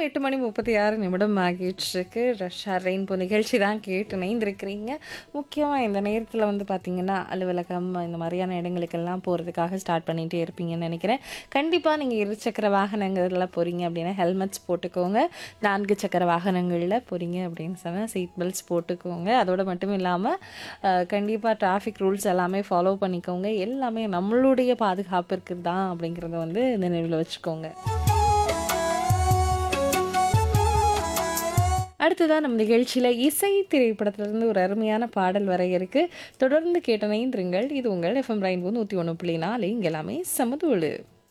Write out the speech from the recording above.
எட்டு மணி முப்பத்தி ஆறு நிமிடம் ஆகிட்டுருக்கு ரஷ்யா ரெயின்போ நிகழ்ச்சி தான் கேட்டு இணைந்திருக்கிறீங்க முக்கியமாக இந்த நேரத்தில் வந்து பார்த்திங்கன்னா அலுவலகம் இந்த மாதிரியான இடங்களுக்கெல்லாம் போகிறதுக்காக ஸ்டார்ட் பண்ணிகிட்டே இருப்பீங்கன்னு நினைக்கிறேன் கண்டிப்பாக நீங்கள் இருசக்கர வாகனங்களில் போகிறீங்க அப்படின்னா ஹெல்மெட்ஸ் போட்டுக்கோங்க நான்கு சக்கர வாகனங்களில் போகிறீங்க அப்படின்னு சொன்னால் சீட் பெல்ட்ஸ் போட்டுக்கோங்க அதோடு மட்டும் இல்லாமல் கண்டிப்பாக டிராஃபிக் ரூல்ஸ் எல்லாமே ஃபாலோ பண்ணிக்கோங்க எல்லாமே நம்மளுடைய பாதுகாப்பிற்கு தான் அப்படிங்கிறத வந்து நினைவில் வச்சுக்கோங்க அடுத்ததான் நம்ம நிகழ்ச்சியில் இசை திரைப்படத்திலிருந்து ஒரு அருமையான பாடல் வர இருக்கு தொடர்ந்து கேட்டனைந்திருங்கள் இது உங்கள் எஃப்எம் ரெயின்போ நூற்றி ஒன்று புள்ளி நாலு இங்கே எல்லாமே சமதூளு